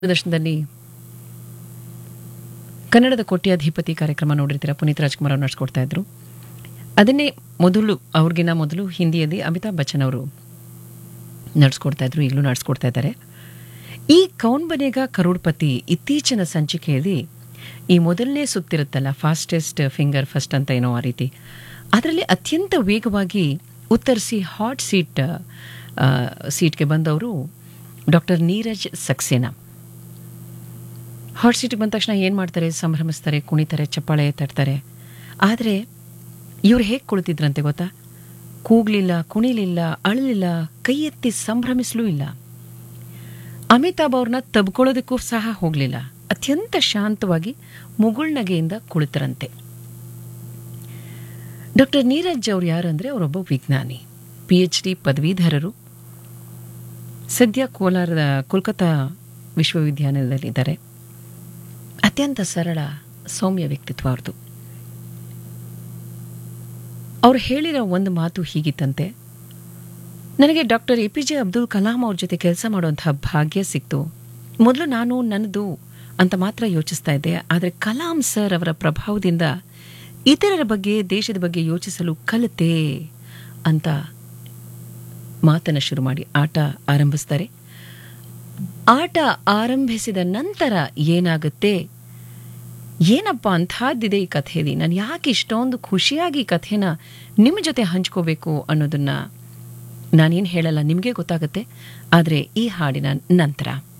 ದೂರದರ್ಶನದಲ್ಲಿ ಕನ್ನಡದ ಕೋಟ್ಯಾಧಿಪತಿ ಕಾರ್ಯಕ್ರಮ ನೋಡಿರ್ತೀರ ಪುನೀತ್ ರಾಜ್ಕುಮಾರ್ ಅವ್ರು ನಡ್ಸ್ಕೊಡ್ತಾ ಇದ್ರು ಅದನ್ನೇ ಮೊದಲು ಅವ್ರಿಗಿನ ಮೊದಲು ಹಿಂದಿಯಲ್ಲಿ ಅಮಿತಾಬ್ ಬಚ್ಚನ್ ಅವರು ನಡ್ಸ್ಕೊಡ್ತಾ ಇದ್ರು ಈಗಲೂ ನಡ್ಸ್ಕೊಡ್ತಾ ಇದ್ದಾರೆ ಈ ಕೌನ್ ಬನೇಗ ಕರೋಡ್ಪತಿ ಇತ್ತೀಚಿನ ಸಂಚಿಕೆಯಲ್ಲಿ ಈ ಮೊದಲನೇ ಸುತ್ತಿರುತ್ತಲ್ಲ ಫಾಸ್ಟೆಸ್ಟ್ ಫಿಂಗರ್ ಫಸ್ಟ್ ಅಂತ ಏನೋ ಆ ರೀತಿ ಅದರಲ್ಲಿ ಅತ್ಯಂತ ವೇಗವಾಗಿ ಉತ್ತರಿಸಿ ಹಾಟ್ ಸೀಟ್ ಆ, ಸೀಟ್ಗೆ ಬಂದವರು ಡಾಕ್ಟರ್ ನೀರಜ್ ಸಕ್ಸೇನಾ ಹಾಟ್ ಸೀಟಿಗೆ ಬಂದ ತಕ್ಷಣ ಏನು ಮಾಡ್ತಾರೆ ಸಂಭ್ರಮಿಸ್ತಾರೆ ಕುಣಿತಾರೆ ಚಪ್ಪಾಳೆ ತಟ್ತಾರೆ ಆದರೆ ಇವ್ರು ಹೇಗೆ ಕುಳಿತಿದ್ರಂತೆ ಗೊತ್ತಾ ಕೂಗ್ಲಿಲ್ಲ ಕುಣಿಲಿಲ್ಲ ಅಳಲಿಲ್ಲ ಕೈ ಎತ್ತಿ ಸಂಭ್ರಮಿಸಲೂ ಇಲ್ಲ ಅಮಿತಾಬ್ ಅವ್ರನ್ನ ತಬ್ಕೊಳ್ಳೋದಕ್ಕೂ ಸಹ ಹೋಗಲಿಲ್ಲ ಅತ್ಯಂತ ಶಾಂತವಾಗಿ ಮುಗುಳ್ನಗೆಯಿಂದ ಕುಳಿತರಂತೆ ಡಾಕ್ಟರ್ ನೀರಜ್ ಅವ್ರು ಯಾರಂದ್ರೆ ಅವರೊಬ್ಬ ವಿಜ್ಞಾನಿ ಪಿ ಎಚ್ ಡಿ ಪದವೀಧರರು ಸದ್ಯ ಕೋಲಾರದ ಕೋಲ್ಕತ್ತಾ ವಿಶ್ವವಿದ್ಯಾನಿಲಯದಲ್ಲಿದ್ದಾರೆ ಅತ್ಯಂತ ಸರಳ ಸೌಮ್ಯ ವ್ಯಕ್ತಿತ್ವ ಅವ್ರದ್ದು ಅವ್ರು ಹೇಳಿರೋ ಒಂದು ಮಾತು ಹೀಗಿತ್ತಂತೆ ನನಗೆ doctor A P J Abdul Kalam ಅವ್ರ ಜೊತೆ ಕೆಲಸ ಮಾಡುವಂತಹ ಭಾಗ್ಯ ಸಿಕ್ತು ಮೊದಲು ನಾನು ನನ್ನದು ಅಂತ ಮಾತ್ರ ಯೋಚಿಸ್ತಾ ಇದ್ದೆ ಆದರೆ ಕಲಾಂ ಸರ್ ಅವರ ಪ್ರಭಾವದಿಂದ ಇತರರ ಬಗ್ಗೆ ದೇಶದ ಬಗ್ಗೆ ಯೋಚಿಸಲು ಕಲಿತೆ ಅಂತ ಮಾತನ್ನು ಶುರು ಮಾಡಿ ಆಟ ಆರಂಭಿಸ್ತಾರೆ ಆಟ ಆರಂಭಿಸಿದ ನಂತರ ಏನಾಗುತ್ತೆ ಏನಪ್ಪ ಅಂಥದ್ದಿದೆ ಈ ಕಥೆಯಲ್ಲಿ ನಾನು ಯಾಕೆ ಇಷ್ಟೊಂದು ಖುಷಿಯಾಗಿ ಈ ಕಥೆನ ನಿಮ್ಮ ಜೊತೆ ಹಂಚ್ಕೋಬೇಕು ಅನ್ನೋದನ್ನ ನಾನೇನು ಹೇಳಲ್ಲ ನಿಮಗೆ ಗೊತ್ತಾಗುತ್ತೆ ಆದರೆ ಈ ಹಾಡಿನ ನಂತರ